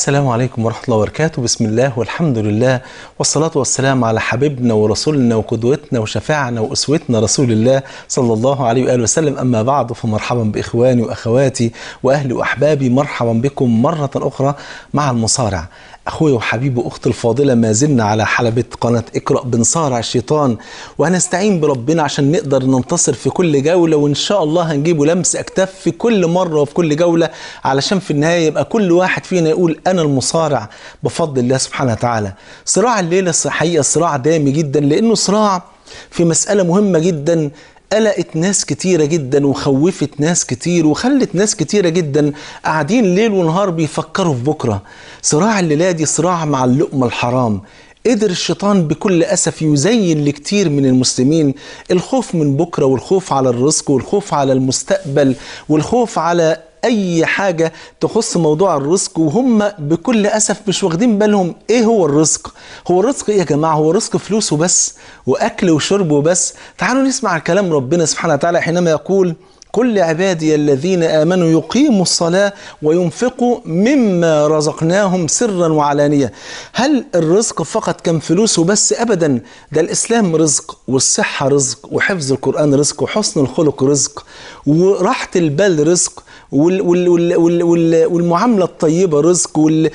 السلام عليكم ورحمة الله وبركاته بسم الله والحمد لله والصلاة والسلام على حبيبنا ورسولنا وقدوتنا وشفاعنا وأسوتنا رسول الله صلى الله عليه وآله وسلم أما بعد فمرحبا بإخواني وأخواتي وأهلي وأحبابي مرحبا بكم مرة أخرى مع المصارع أخوي وحبيبي وأختي الفاضلة ما زلنا على حلبة قناة اقرأ بنصارع الشيطان وهنستعين بربنا عشان نقدر ننتصر في كل جولة وإن شاء الله هنجيبه لمس أكتاف في كل مرة وفي كل جولة علشان في النهاية يبقى كل واحد فينا يقول أنا المصارع بفضل الله سبحانه وتعالى صراع الليلة حقيقة صراع دامي جدا لأنه صراع في مسألة مهمة جدا قلقت ناس كتيرة جدا وخوفت ناس كتير وخلت ناس كتيرة جدا قاعدين ليل ونهار بيفكروا في بكرة صراع الليلة دي صراع مع اللقمة الحرام قدر الشيطان بكل أسف يزين لكتير من المسلمين الخوف من بكرة والخوف على الرزق والخوف على المستقبل والخوف على اي حاجه تخص موضوع الرزق وهم بكل اسف مش واخدين بالهم ايه هو الرزق هو الرزق ايه يا جماعه هو الرزق فلوس وبس واكل وشرب وبس تعالوا نسمع كلام ربنا سبحانه وتعالى حينما يقول كل عبادي الذين امنوا يقيموا الصلاه وينفقوا مما رزقناهم سرا وعلانيه هل الرزق فقط كان فلوس وبس ابدا ده الاسلام رزق والصحه رزق وحفظ القران رزق وحسن الخلق رزق وراحه البال رزق وال وال وال وال وال والمعاملة الطيبة رزق وال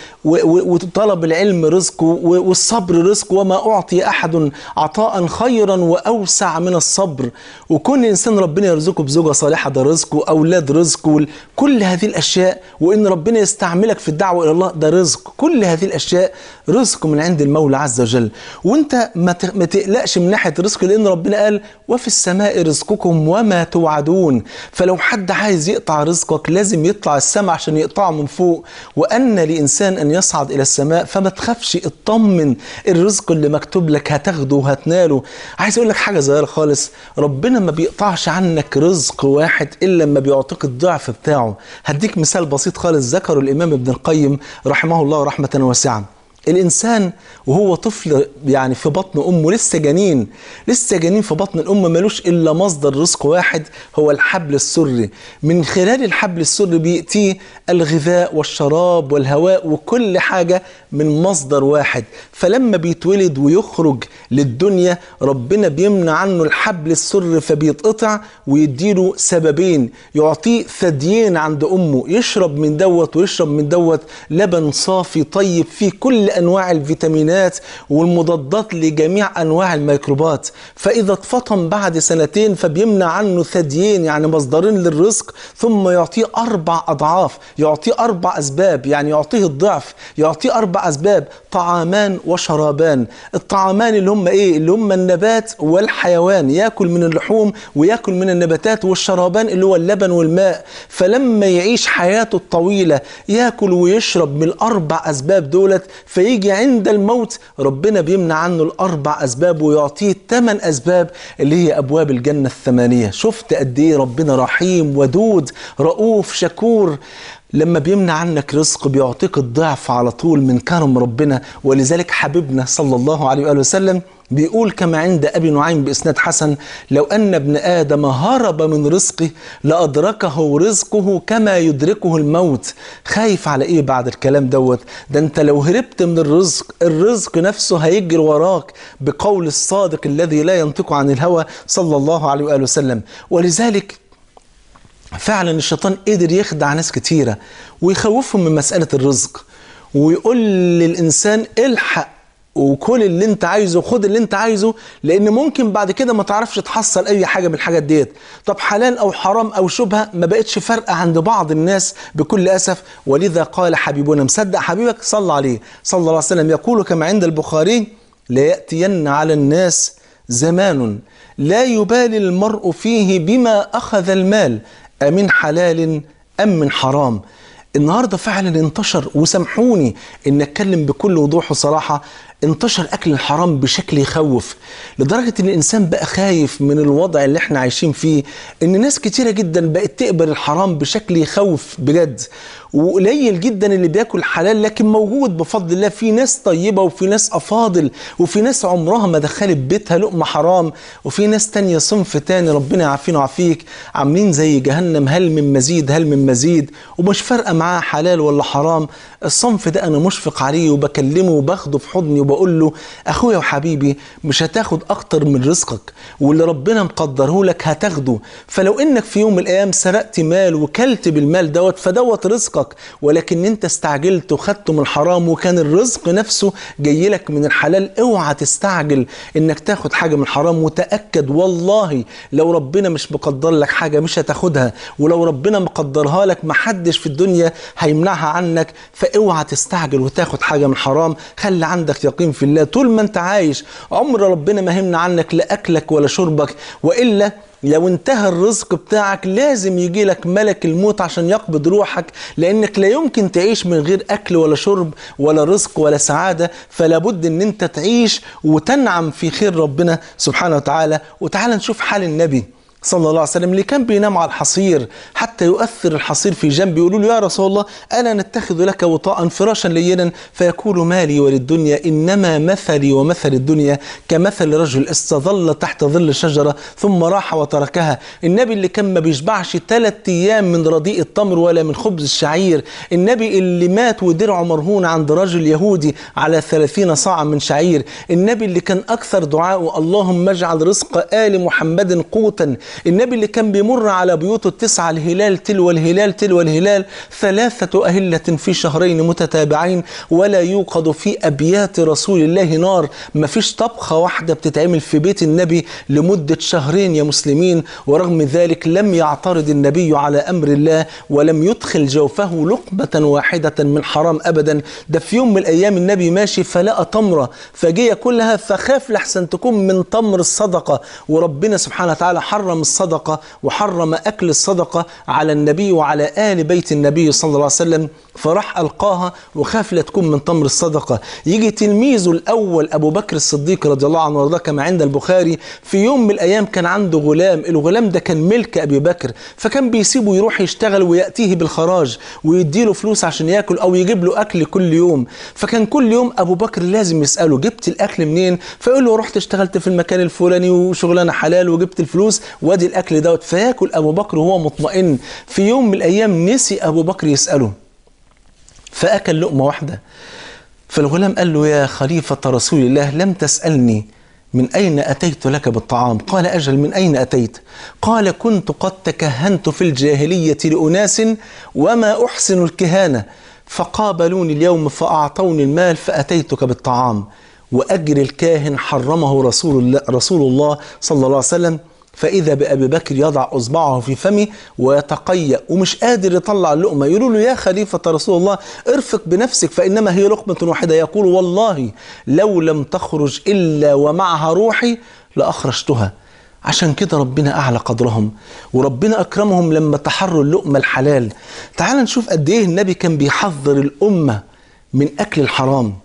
وطلب العلم رزق والصبر رزق وما أعطي أحد عطاء خيرا وأوسع من الصبر وكون إنسان ربنا يرزقه بزوجة صالحة ده رزق وأولاد رزق كل هذه الأشياء وإن ربنا يستعملك في الدعوة إلى الله ده رزق كل هذه الأشياء رزق من عند المولى عز وجل وانت ما تقلقش من ناحية الرزق لأن ربنا قال وفي السماء رزقكم وما توعدون فلو حد عايز يقطع رزقك لازم يطلع السماء عشان يقطعه من فوق وأن لإنسان أن يصعد إلى السماء فما تخافش اطمن الرزق اللي مكتوب لك هتاخده وهتناله عايز أقول لك حاجة صغيرة خالص ربنا ما بيقطعش عنك رزق واحد إلا لما بيعطيك الضعف بتاعه هديك مثال بسيط خالص ذكره الإمام ابن القيم رحمه الله رحمة واسعة الإنسان وهو طفل يعني في بطن أمه لسه جنين لسه جنين في بطن الأم ملوش إلا مصدر رزق واحد هو الحبل السري من خلال الحبل السري بيأتيه الغذاء والشراب والهواء وكل حاجة من مصدر واحد فلما بيتولد ويخرج للدنيا ربنا بيمنع عنه الحبل السري فبيتقطع ويديله سببين يعطيه ثديين عند أمه يشرب من دوت ويشرب من دوت لبن صافي طيب فيه كل انواع الفيتامينات والمضادات لجميع انواع الميكروبات فاذا اتفطم بعد سنتين فبيمنع عنه ثديين يعني مصدرين للرزق ثم يعطيه اربع اضعاف يعطيه اربع اسباب يعني يعطيه الضعف يعطيه اربع اسباب طعامان وشرابان الطعامان اللي هم ايه اللي هم النبات والحيوان ياكل من اللحوم وياكل من النباتات والشرابان اللي هو اللبن والماء فلما يعيش حياته الطويله ياكل ويشرب من الاربع اسباب دولت فيجي عند الموت ربنا بيمنع عنه الأربع أسباب ويعطيه ثمان أسباب اللي هي أبواب الجنة الثمانية شفت قد إيه ربنا رحيم ودود رؤوف شكور لما بيمنع عنك رزق بيعطيك الضعف على طول من كرم ربنا ولذلك حبيبنا صلى الله عليه وآله وسلم بيقول كما عند أبي نعيم بإسناد حسن لو أن ابن آدم هرب من رزقه لأدركه رزقه كما يدركه الموت خايف على إيه بعد الكلام دوت ده أنت لو هربت من الرزق الرزق نفسه هيجري وراك بقول الصادق الذي لا ينطق عن الهوى صلى الله عليه وآله وسلم ولذلك فعلا الشيطان قدر يخدع ناس كتيرة ويخوفهم من مسألة الرزق ويقول للإنسان الحق وكل اللي انت عايزه خد اللي انت عايزه لان ممكن بعد كده ما تعرفش تحصل اي حاجه من الحاجات ديت طب حلال او حرام او شبهه ما بقتش فارقه عند بعض الناس بكل اسف ولذا قال حبيبنا مصدق حبيبك صلى عليه صلى الله عليه وسلم يقول كما عند البخاري لا ياتين على الناس زمان لا يبالي المرء فيه بما اخذ المال امن حلال ام من حرام النهارده فعلا انتشر وسامحوني ان اتكلم بكل وضوح وصراحه انتشر اكل الحرام بشكل يخوف لدرجه ان الانسان بقى خايف من الوضع اللي احنا عايشين فيه ان ناس كتيره جدا بقت تقبل الحرام بشكل يخوف بجد وقليل جدا اللي بياكل حلال لكن موجود بفضل الله في ناس طيبة وفي ناس أفاضل وفي ناس عمرها ما دخلت بيتها لقمة حرام وفي ناس تانية صنف تاني ربنا يعافينا ويعافيك عاملين زي جهنم هل من مزيد هل من مزيد ومش فارقة معاه حلال ولا حرام الصنف ده أنا مشفق عليه وبكلمه وباخده في حضني وبقول له أخويا وحبيبي مش هتاخد أكتر من رزقك واللي ربنا مقدره لك هتاخده فلو إنك في يوم من الأيام سرقت مال وكلت بالمال دوت فدوت رزقك ولكن أنت استعجلت وخدته من الحرام وكان الرزق نفسه جاي لك من الحلال اوعى تستعجل إنك تاخد حاجة من الحرام وتأكد والله لو ربنا مش مقدر لك حاجة مش هتاخدها ولو ربنا مقدرها لك محدش في الدنيا هيمنعها عنك فاوعى تستعجل وتاخد حاجة من حرام خلي عندك يقين في الله طول ما انت عايش عمر ربنا ما همنا عنك لا أكلك ولا شربك وإلا لو انتهى الرزق بتاعك لازم يجي لك ملك الموت عشان يقبض روحك لانك لا يمكن تعيش من غير اكل ولا شرب ولا رزق ولا سعاده فلا بد ان انت تعيش وتنعم في خير ربنا سبحانه وتعالى وتعالى نشوف حال النبي صلى الله عليه وسلم اللي كان بينام على الحصير حتى يؤثر الحصير في جنبه يقولوا له يا رسول الله ألا نتخذ لك وطاء فراشا لينا فيقول مالي وللدنيا إنما مثلي ومثل الدنيا كمثل رجل استظل تحت ظل شجرة ثم راح وتركها النبي اللي كان ما بيشبعش ثلاث أيام من رديء التمر ولا من خبز الشعير النبي اللي مات ودرعه مرهون عند رجل يهودي على ثلاثين صاعا من شعير النبي اللي كان أكثر دعاءه اللهم اجعل رزق آل محمد قوتا النبي اللي كان بيمر على بيوته التسعة الهلال تلو الهلال تلو الهلال ثلاثة أهلة في شهرين متتابعين ولا يوقد في أبيات رسول الله نار ما فيش طبخة واحدة بتتعمل في بيت النبي لمدة شهرين يا مسلمين ورغم ذلك لم يعترض النبي على أمر الله ولم يدخل جوفه لقمة واحدة من حرام أبدا ده في يوم من الأيام النبي ماشي فلقى تمرة فجي ياكلها فخاف لحسن تكون من تمر الصدقة وربنا سبحانه وتعالى حرم الصدقة وحرم أكل الصدقة على النبي وعلى آل بيت النبي صلى الله عليه وسلم فراح ألقاها وخاف لا تكون من تمر الصدقة يجي تلميذه الأول أبو بكر الصديق رضي الله عنه وارضاه كما عند البخاري في يوم من الأيام كان عنده غلام الغلام ده كان ملك أبي بكر فكان بيسيبه يروح يشتغل ويأتيه بالخراج ويديله فلوس عشان ياكل أو يجيب له أكل كل يوم فكان كل يوم أبو بكر لازم يسأله جبت الأكل منين فيقول له رحت اشتغلت في المكان الفلاني وشغلانة حلال وجبت الفلوس وادي الأكل دوت فياكل أبو بكر وهو مطمئن في يوم من الأيام نسي أبو بكر يسأله فأكل لقمة واحدة فالغلام قال له يا خليفة رسول الله لم تسألني من أين أتيت لك بالطعام قال أجل من أين أتيت قال كنت قد تكهنت في الجاهلية لأناس وما أحسن الكهانة فقابلوني اليوم فأعطوني المال فأتيتك بالطعام وأجر الكاهن حرمه رسول الله, رسول الله صلى الله عليه وسلم فإذا بأبي بكر يضع إصبعه في فمه ويتقيأ ومش قادر يطلع اللقمة يقولوا له يا خليفة رسول الله ارفق بنفسك فإنما هي لقمة واحدة يقول والله لو لم تخرج إلا ومعها روحي لأخرجتها عشان كده ربنا أعلى قدرهم وربنا أكرمهم لما تحروا اللقمة الحلال تعال نشوف قد إيه النبي كان بيحذر الأمة من أكل الحرام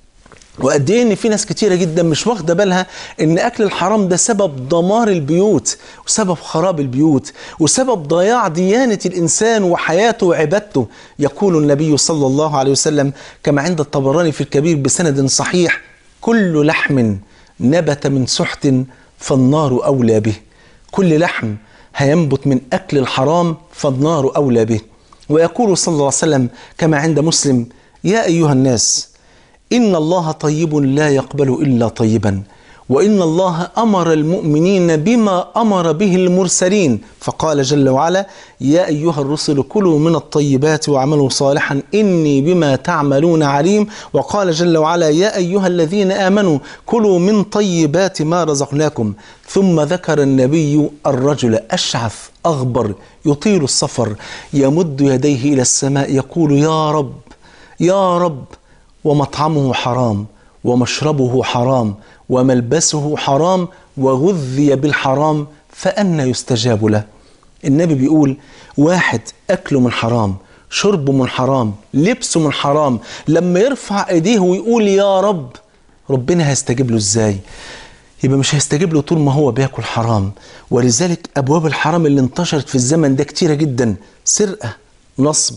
وقد ايه ان في ناس كتيره جدا مش واخده بالها ان اكل الحرام ده سبب دمار البيوت وسبب خراب البيوت وسبب ضياع ديانه الانسان وحياته وعبادته يقول النبي صلى الله عليه وسلم كما عند الطبراني في الكبير بسند صحيح كل لحم نبت من سحت فالنار اولى به كل لحم هينبت من اكل الحرام فالنار اولى به ويقول صلى الله عليه وسلم كما عند مسلم يا ايها الناس إن الله طيب لا يقبل إلا طيبا وإن الله أمر المؤمنين بما أمر به المرسلين فقال جل وعلا يا أيها الرسل كلوا من الطيبات واعملوا صالحا إني بما تعملون عليم وقال جل وعلا يا أيها الذين آمنوا كلوا من طيبات ما رزقناكم ثم ذكر النبي الرجل أشعث أغبر يطيل السفر يمد يديه إلى السماء يقول يا رب يا رب ومطعمه حرام ومشربه حرام وملبسه حرام وغذي بالحرام فأنا يستجاب له النبي بيقول واحد أكله من حرام شربه من حرام لبسه من حرام لما يرفع ايديه ويقول يا رب ربنا هيستجيب له ازاي يبقى مش هيستجيب له طول ما هو بياكل حرام ولذلك ابواب الحرام اللي انتشرت في الزمن ده كتيره جدا سرقه نصب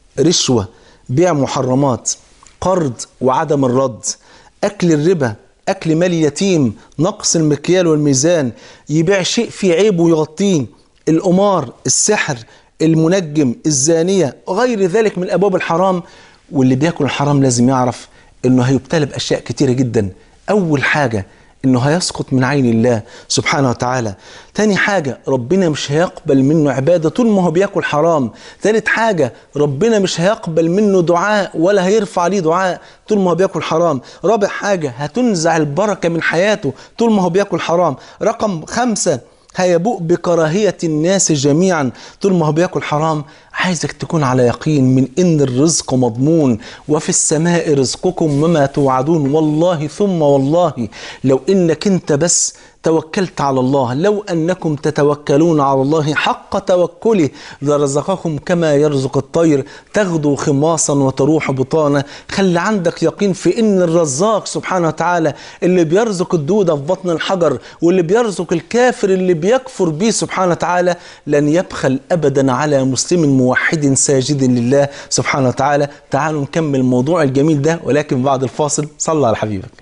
رشوة بيع محرمات قرض وعدم الرد أكل الربا أكل مال يتيم نقص المكيال والميزان يبيع شيء فيه عيب ويغطيه القمار السحر المنجم الزانية غير ذلك من أبواب الحرام واللي بياكل الحرام لازم يعرف انه هيبتلى باشياء كتيره جدا اول حاجه انه هيسقط من عين الله سبحانه وتعالى تاني حاجة ربنا مش هيقبل منه عبادة طول ما هو بياكل حرام تالت حاجة ربنا مش هيقبل منه دعاء ولا هيرفع عليه دعاء طول ما هو بياكل حرام رابع حاجة هتنزع البركة من حياته طول ما هو بياكل حرام رقم خمسة هيبوء بكراهية الناس جميعا طول ما هو بياكل حرام عايزك تكون على يقين من ان الرزق مضمون وفي السماء رزقكم وما توعدون والله ثم والله لو انك انت بس توكلت على الله لو انكم تتوكلون على الله حق توكله لرزقكم كما يرزق الطير تغدو خماصا وتروح بطانا خلي عندك يقين في ان الرزاق سبحانه وتعالى اللي بيرزق الدودة في بطن الحجر واللي بيرزق الكافر اللي بيكفر به سبحانه وتعالى لن يبخل ابدا على مسلم موحد ساجد لله سبحانه وتعالى تعالوا نكمل الموضوع الجميل ده ولكن بعد الفاصل صلى على حبيبك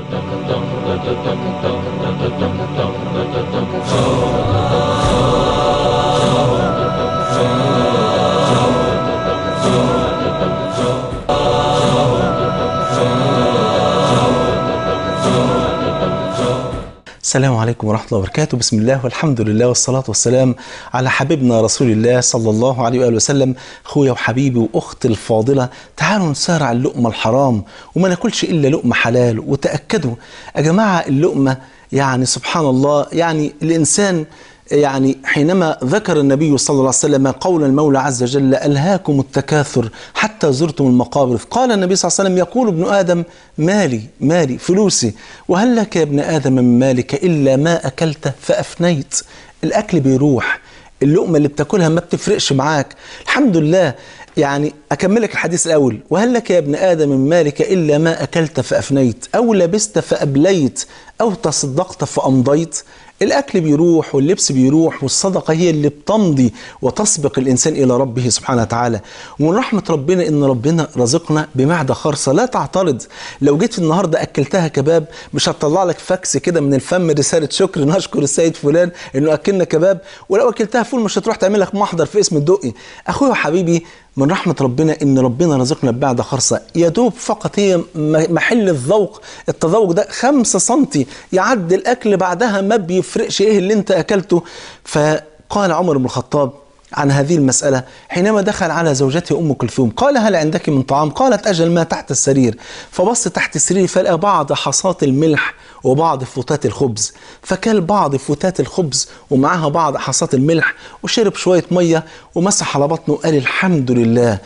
السلام عليكم ورحمة الله وبركاته بسم الله والحمد لله والصلاة والسلام على حبيبنا رسول الله صلى الله عليه وآله وسلم أخويا وحبيبي وأختي الفاضلة تعالوا نسارع اللقمة الحرام وما ناكلش إلا لقمة حلال وتأكدوا يا جماعة اللقمة يعني سبحان الله يعني الإنسان يعني حينما ذكر النبي صلى الله عليه وسلم قول المولى عز وجل ألهاكم التكاثر حتى زرتم المقابر قال النبي صلى الله عليه وسلم يقول ابن آدم مالي مالي فلوسي وهل لك يا ابن آدم من مالك إلا ما أكلت فأفنيت الأكل بيروح اللقمة اللي بتاكلها ما بتفرقش معاك الحمد لله يعني أكملك الحديث الأول وهل لك يا ابن آدم من مالك إلا ما أكلت فأفنيت أو لبست فأبليت أو تصدقت فأمضيت الأكل بيروح واللبس بيروح والصدقة هي اللي بتمضي وتسبق الإنسان إلى ربه سبحانه وتعالى ومن رحمة ربنا إن ربنا رزقنا بمعدة خرصة لا تعترض لو جيت النهاردة أكلتها كباب مش هتطلع لك فاكس كده من الفم رسالة شكر نشكر السيد فلان إنه أكلنا كباب ولو أكلتها فول مش هتروح تعمل لك محضر في اسم الدقي أخويا وحبيبي من رحمة ربنا إن ربنا رزقنا بمعدة خرصة يا دوب فقط هي محل الذوق التذوق ده خمسة سنتي يعدي الأكل بعدها ما بيفرقش إيه اللي أنت أكلته فقال عمر بن الخطاب عن هذه المسألة حينما دخل على زوجته أم كلثوم قال هل عندك من طعام قالت أجل ما تحت السرير فبص تحت السرير فلقى بعض حصات الملح وبعض فتات الخبز فكل بعض فتات الخبز ومعها بعض حصات الملح وشرب شوية مية ومسح على بطنه قال الحمد لله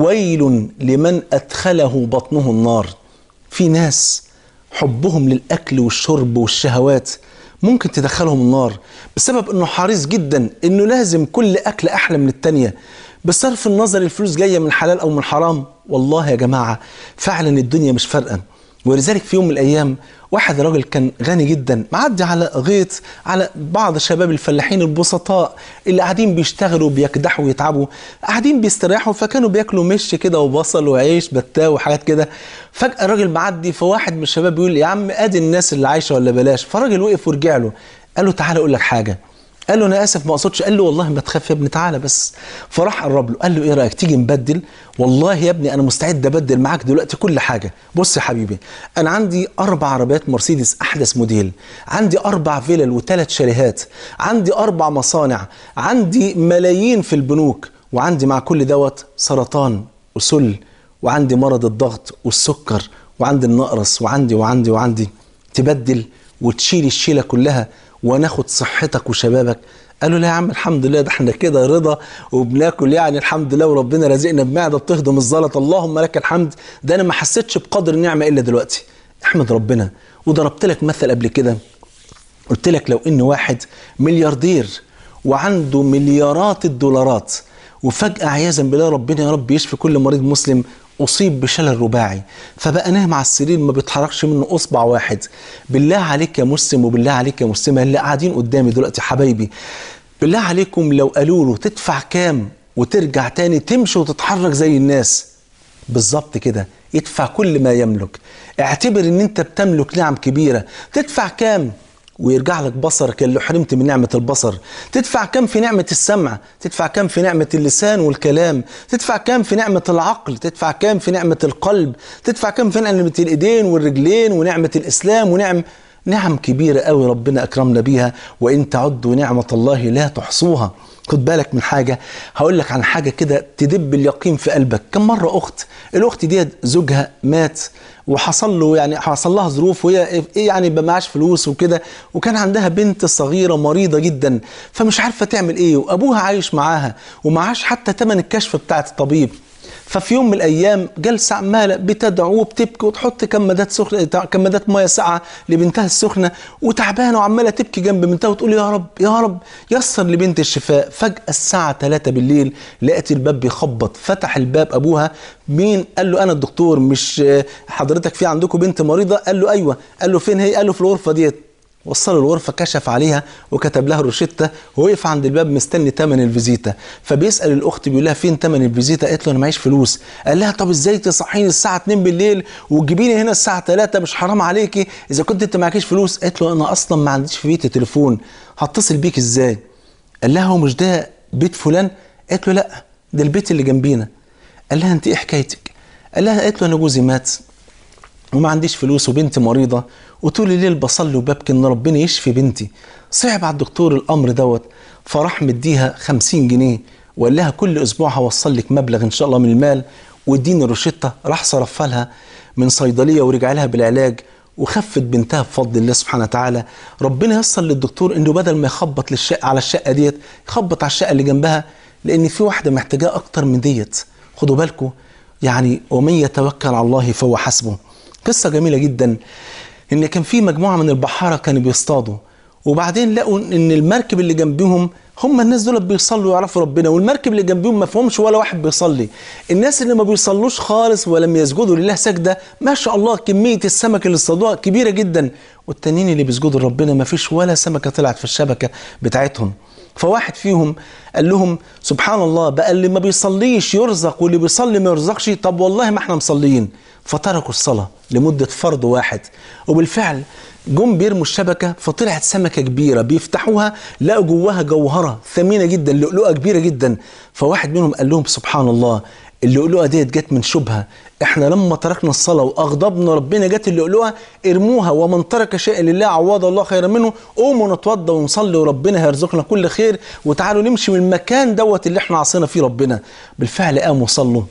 ويل لمن أدخله بطنه النار في ناس حبهم للأكل والشرب والشهوات ممكن تدخلهم النار بسبب انه حريص جدا انه لازم كل اكل احلى من التانية بصرف النظر الفلوس جايه من حلال او من حرام والله يا جماعه فعلا الدنيا مش فارقه ولذلك في يوم من الايام واحد راجل كان غني جدا معدي على غيط على بعض شباب الفلاحين البسطاء اللي قاعدين بيشتغلوا بيكدحوا ويتعبوا قاعدين بيستريحوا فكانوا بياكلوا مش كده وبصل وعيش بتاو وحاجات كده فجاه الراجل معدي فواحد من الشباب بيقول يا عم ادي الناس اللي عايشه ولا بلاش فالراجل وقف ورجع له قال له تعالى اقول لك حاجه قال له انا اسف ما اقصدش قال له والله ما تخاف يا ابني تعالى بس فراح قرب له قال له ايه رايك تيجي نبدل والله يا ابني انا مستعد ابدل معاك دلوقتي كل حاجه بص يا حبيبي انا عندي اربع عربيات مرسيدس احدث موديل عندي اربع فيلل وثلاث شاليهات عندي اربع مصانع عندي ملايين في البنوك وعندي مع كل دوت سرطان وسل وعندي مرض الضغط والسكر وعندي النقرس وعندي وعندي وعندي تبدل وتشيل الشيله كلها وناخد صحتك وشبابك قالوا لا يا عم الحمد لله ده احنا كده رضا وبناكل يعني الحمد لله وربنا رازقنا بمعده بتهضم الزلط اللهم لك الحمد ده انا ما حسيتش بقدر النعمه الا دلوقتي احمد ربنا وضربت لك مثل قبل كده قلت لك لو ان واحد ملياردير وعنده مليارات الدولارات وفجاه عياذا بالله ربنا يا رب يشفي كل مريض مسلم أصيب بشلل رباعي فبقى نايم على السرير ما بيتحركش منه أصبع واحد بالله عليك يا مسلم وبالله عليك يا مسلمة اللي قاعدين قدامي دلوقتي حبايبي بالله عليكم لو قالوا له تدفع كام وترجع تاني تمشي وتتحرك زي الناس بالظبط كده يدفع كل ما يملك اعتبر ان انت بتملك نعم كبيرة تدفع كام ويرجع لك بصرك اللي حرمت من نعمة البصر تدفع كم في نعمة السمع تدفع كم في نعمة اللسان والكلام تدفع كم في نعمة العقل تدفع كم في نعمة القلب تدفع كم في نعمة الإيدين والرجلين ونعمة الإسلام ونعم نعم كبيرة قوي ربنا أكرمنا بيها وإن تعدوا نعمة الله لا تحصوها خد بالك من حاجة هقول لك عن حاجة كده تدب اليقين في قلبك كم مرة أخت الأخت دي زوجها مات وحصل له يعني حصل لها ظروف وهي ايه يعني ما معاش فلوس وكده وكان عندها بنت صغيره مريضه جدا فمش عارفه تعمل ايه وابوها عايش معاها ومعاش حتى ثمن الكشف بتاعه الطبيب ففي يوم من الايام جلسه عماله بتدعو وبتبكي وتحط كمادات سخنه كمادات ميه ساقعه لبنتها السخنه وتعبانه وعماله تبكي جنب بنتها وتقول يا رب يا رب يسر لبنت الشفاء فجاه الساعه 3 بالليل لقت الباب بيخبط فتح الباب ابوها مين قال له انا الدكتور مش حضرتك في عندكم بنت مريضه قال له ايوه قال له فين هي قال له في الغرفه ديت وصل الغرفة كشف عليها وكتب لها روشتة ووقف عند الباب مستني تمن الفيزيتا فبيسأل الأخت بيقول لها فين تمن الفيزيتا قالت له أنا معيش فلوس قال لها طب إزاي تصحيني الساعة 2 بالليل وتجيبيني هنا الساعة 3 مش حرام عليكي إذا كنت أنت معكيش فلوس قالت له أنا أصلا ما عنديش في بيتي تليفون هتصل بيك إزاي قال لها هو مش ده بيت فلان قالت له لا ده البيت اللي جنبينا قال لها أنت إيه حكايتك قال لها قالت له أنا جوزي مات وما عنديش فلوس وبنتي مريضة وطول الليل بصلي وببكي ان ربنا يشفي بنتي صعب على الدكتور الامر دوت فراح مديها خمسين جنيه وقال لها كل اسبوع هوصل لك مبلغ ان شاء الله من المال واديني الروشته راح صرفها لها من صيدليه ورجع لها بالعلاج وخفت بنتها بفضل الله سبحانه وتعالى ربنا يسر للدكتور انه بدل ما يخبط للشقه على الشقه ديت يخبط على الشقه اللي جنبها لان في واحده محتاجاه اكتر من ديت خدوا بالكم يعني ومن يتوكل على الله فهو حسبه قصه جميله جدا ان كان في مجموعه من البحاره كانوا بيصطادوا وبعدين لقوا ان المركب اللي جنبهم هم الناس دول بيصلوا ويعرفوا ربنا والمركب اللي جنبهم ما فيهمش ولا واحد بيصلي الناس اللي ما بيصلوش خالص ولم يسجدوا لله سجده ما شاء الله كميه السمك اللي اصطادوها كبيره جدا والتانيين اللي بيسجدوا لربنا ما فيش ولا سمكه طلعت في الشبكه بتاعتهم فواحد فيهم قال لهم سبحان الله بقى اللي ما بيصليش يرزق واللي بيصلي ما يرزقش طب والله ما احنا مصليين فتركوا الصلاة لمدة فرض واحد وبالفعل جم بيرموا الشبكة فطلعت سمكة كبيرة بيفتحوها لقوا جواها جوهرة ثمينة جدا لؤلؤة كبيرة جدا فواحد منهم قال لهم سبحان الله اللؤلؤة ديت جت من شبهة احنا لما تركنا الصلاة واغضبنا ربنا جت اللؤلؤة ارموها ومن ترك شيئا لله عوض الله خيرا منه قوموا نتوضى ونصلي وربنا هيرزقنا كل خير وتعالوا نمشي من المكان دوت اللي احنا عصينا فيه ربنا بالفعل قاموا صلوا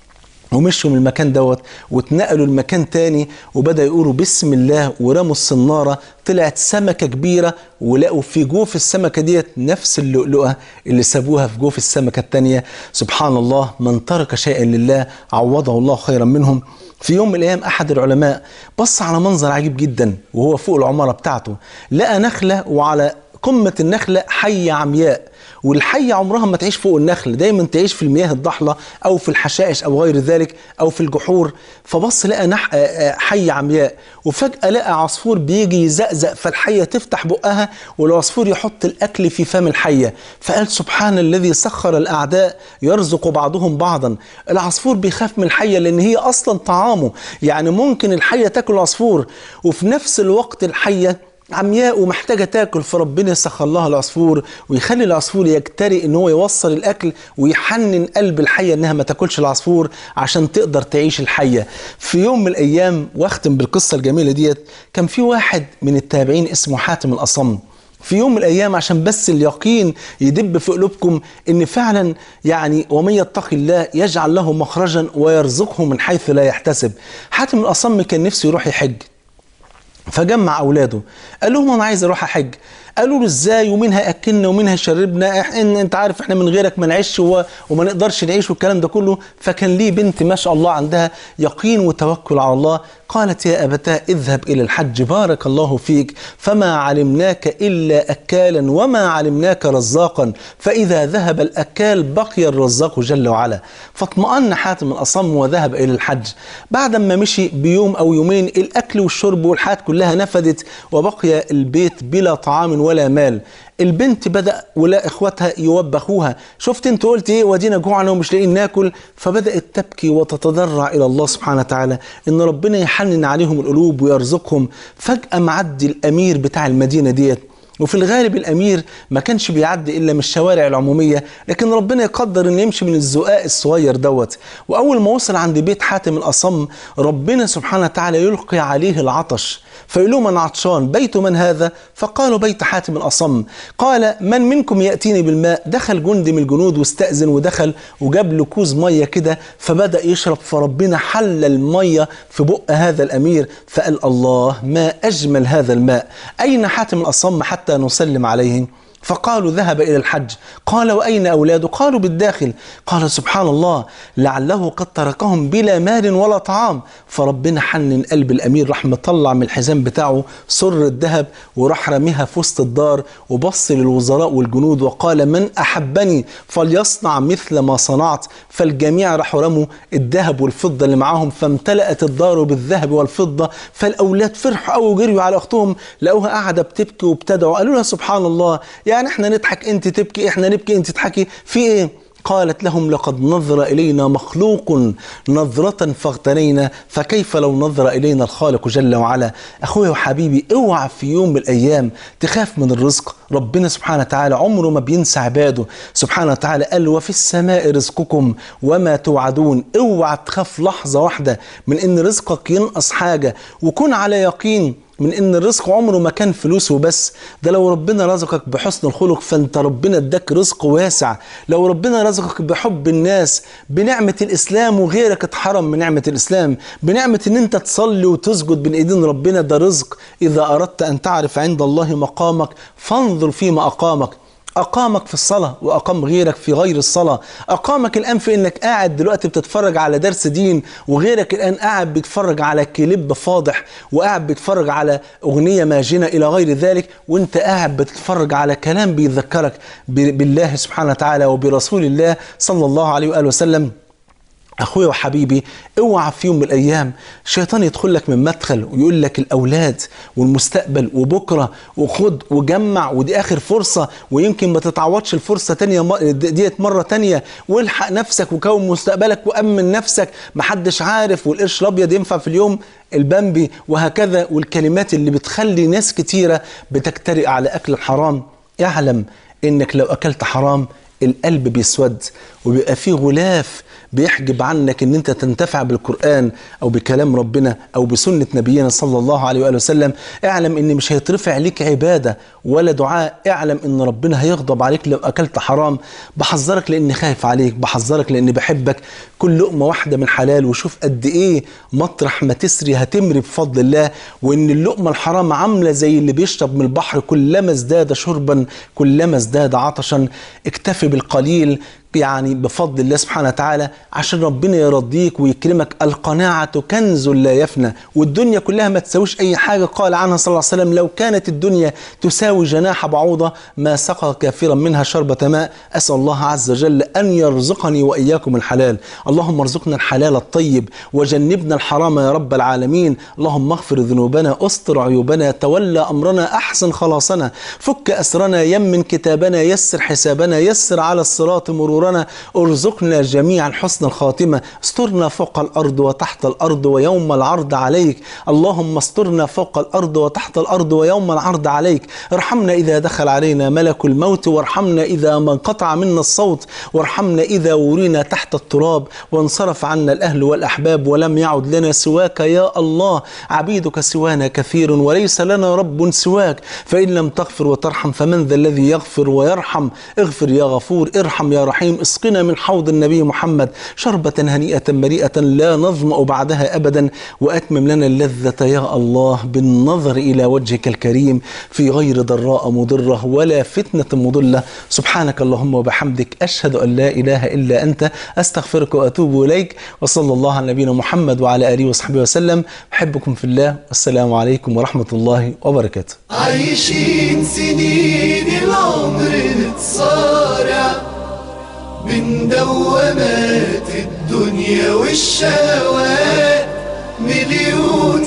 ومشوا من المكان دوت واتنقلوا لمكان تاني وبدا يقولوا بسم الله ورموا الصناره طلعت سمكه كبيره ولقوا في جوف السمكه ديت نفس اللؤلؤه اللي سابوها في جوف السمكه الثانيه سبحان الله من ترك شيئا لله عوضه الله خيرا منهم في يوم من الايام احد العلماء بص على منظر عجيب جدا وهو فوق العماره بتاعته لقى نخله وعلى قمه النخله حيه عمياء والحية عمرها ما تعيش فوق النخل دايما تعيش في المياه الضحلة أو في الحشائش أو غير ذلك أو في الجحور فبص لقى نح... حية عمياء وفجأة لقى عصفور بيجي يزقزق فالحية تفتح بقها والعصفور يحط الأكل في فم الحية فقال سبحان الذي سخر الأعداء يرزق بعضهم بعضا العصفور بيخاف من الحية لأن هي أصلا طعامه يعني ممكن الحية تاكل العصفور وفي نفس الوقت الحية عمياء ومحتاجه تاكل فربنا يسخر لها العصفور ويخلي العصفور يجترئ ان هو يوصل الاكل ويحنن قلب الحيه انها ما تاكلش العصفور عشان تقدر تعيش الحيه. في يوم من الايام واختم بالقصه الجميله ديت كان في واحد من التابعين اسمه حاتم الاصم. في يوم من الايام عشان بس اليقين يدب في قلوبكم ان فعلا يعني ومن يتق الله يجعل له مخرجا ويرزقه من حيث لا يحتسب. حاتم الاصم كان نفسه يروح يحج. فجمع اولاده قال لهم انا عايز اروح احج قالوا له ازاي ومين هياكلنا ومين هيشربنا إن انت عارف احنا من غيرك ما نعيش وما نقدرش نعيش والكلام ده كله فكان ليه بنت ما شاء الله عندها يقين وتوكل على الله قالت يا أبتاه اذهب إلى الحج بارك الله فيك فما علمناك إلا أكالا وما علمناك رزاقا فإذا ذهب الأكال بقي الرزاق جل وعلا فاطمأن حاتم الأصم وذهب إلى الحج بعد ما مشي بيوم أو يومين الأكل والشرب والحياة كلها نفدت وبقي البيت بلا طعام ولا مال البنت بدأ ولا إخواتها يوبخوها شفت انت قلت ايه ودينا جوعنا ومش لاقيين ناكل فبدأت تبكي وتتضرع إلى الله سبحانه وتعالى إن ربنا يحنن عليهم القلوب ويرزقهم فجأة معدي الأمير بتاع المدينة ديت وفي الغالب الامير ما كانش بيعدي الا من الشوارع العموميه لكن ربنا يقدر انه يمشي من الزقاق الصغير دوت واول ما وصل عند بيت حاتم الاصم ربنا سبحانه وتعالى يلقي عليه العطش فيقول لهم انا عطشان بيت من هذا فقالوا بيت حاتم الاصم قال من منكم ياتيني بالماء دخل جندي من الجنود واستاذن ودخل وجاب له كوز ميه كده فبدا يشرب فربنا حل الميه في بق هذا الامير فقال الله ما اجمل هذا الماء اين حاتم الاصم حتى نسلم عليه فقالوا ذهب إلى الحج قال وأين أولاده قالوا بالداخل قال سبحان الله لعله قد تركهم بلا مال ولا طعام فربنا حنن قلب الأمير راح مطلع من الحزام بتاعه سر الذهب وراح رميها في وسط الدار وبص للوزراء والجنود وقال من أحبني فليصنع مثل ما صنعت فالجميع راحوا رموا الذهب والفضة اللي معاهم فامتلأت الدار بالذهب والفضة فالأولاد فرحوا أو جريوا على أختهم لقوها قاعدة بتبكي وبتدعو قالوا لها سبحان الله يعني احنا نضحك انت تبكي احنا نبكي انت تضحكي في ايه قالت لهم لقد نظر إلينا مخلوق نظرة فاغتنينا فكيف لو نظر إلينا الخالق جل وعلا أخويا وحبيبي اوعى في يوم من الأيام تخاف من الرزق ربنا سبحانه وتعالى عمره ما بينسى عباده سبحانه وتعالى قال وفي السماء رزقكم وما توعدون اوعى تخاف لحظة واحدة من ان رزقك ينقص حاجة وكن على يقين من ان الرزق عمره ما كان فلوس وبس ده لو ربنا رزقك بحسن الخلق فانت ربنا اداك رزق واسع لو ربنا رزقك بحب الناس بنعمة الاسلام وغيرك اتحرم من نعمة الاسلام بنعمة ان انت تصلي وتسجد بين ايدين ربنا ده رزق اذا اردت ان تعرف عند الله مقامك فانظر فيما اقامك أقامك في الصلاة وأقام غيرك في غير الصلاة أقامك الآن في إنك قاعد دلوقتي بتتفرج على درس دين وغيرك الآن قاعد بيتفرج على كليب فاضح وقاعد بيتفرج على أغنية ماجنة إلى غير ذلك وأنت قاعد بتتفرج على كلام بيذكرك بالله سبحانه وتعالى وبرسول الله صلى الله عليه وآله وسلم اخويا وحبيبي اوعى في يوم من الايام الشيطان يدخل لك من مدخل ويقول لك الاولاد والمستقبل وبكره وخد وجمع ودي اخر فرصه ويمكن ما تتعوضش الفرصه تانية ديت مره تانية والحق نفسك وكون مستقبلك وامن نفسك محدش عارف والقرش الابيض ينفع في اليوم البامبي وهكذا والكلمات اللي بتخلي ناس كتيره بتجترئ على اكل الحرام اعلم انك لو اكلت حرام القلب بيسود وبيبقى فيه غلاف بيحجب عنك ان انت تنتفع بالقرآن او بكلام ربنا او بسنة نبينا صلى الله عليه وآله وسلم اعلم ان مش هيترفع ليك عبادة ولا دعاء اعلم ان ربنا هيغضب عليك لو اكلت حرام بحذرك لاني خايف عليك بحذرك لاني بحبك كل لقمة واحدة من حلال وشوف قد ايه مطرح ما تسري هتمري بفضل الله وان اللقمة الحرام عاملة زي اللي بيشرب من البحر كلما ازداد شربا كلما ازداد عطشا اكتفي بالقليل يعني بفضل الله سبحانه وتعالى عشان ربنا يرضيك ويكرمك القناعة كنز لا يفنى والدنيا كلها ما تساويش أي حاجة قال عنها صلى الله عليه وسلم لو كانت الدنيا تساوي جناح بعوضة ما سقى كافرا منها شربة ماء أسأل الله عز وجل أن يرزقني وإياكم الحلال اللهم ارزقنا الحلال الطيب وجنبنا الحرام يا رب العالمين اللهم اغفر ذنوبنا استر عيوبنا تولى أمرنا أحسن خلاصنا فك أسرنا يمن كتابنا يسر حسابنا يسر على الصراط مرورنا أمورنا ارزقنا جميعا حسن الخاتمة استرنا فوق الأرض وتحت الأرض ويوم العرض عليك اللهم استرنا فوق الأرض وتحت الأرض ويوم العرض عليك ارحمنا إذا دخل علينا ملك الموت وارحمنا إذا ما انقطع منا الصوت وارحمنا إذا ورينا تحت التراب وانصرف عنا الأهل والأحباب ولم يعد لنا سواك يا الله عبيدك سوانا كثير وليس لنا رب سواك فإن لم تغفر وترحم فمن ذا الذي يغفر ويرحم اغفر يا غفور ارحم يا رحيم اسقنا من حوض النبي محمد شربة هنيئة مريئة لا نظمأ بعدها أبدا وأتمم لنا اللذة يا الله بالنظر إلى وجهك الكريم في غير ضراء مضرة ولا فتنة مضلة سبحانك اللهم وبحمدك أشهد أن لا إله إلا أنت أستغفرك وأتوب إليك وصلى الله على نبينا محمد وعلى آله وصحبه وسلم أحبكم في الله والسلام عليكم ورحمة الله وبركاته عايشين سنين العمر نتصارع من دوامات الدنيا والشهوات مليون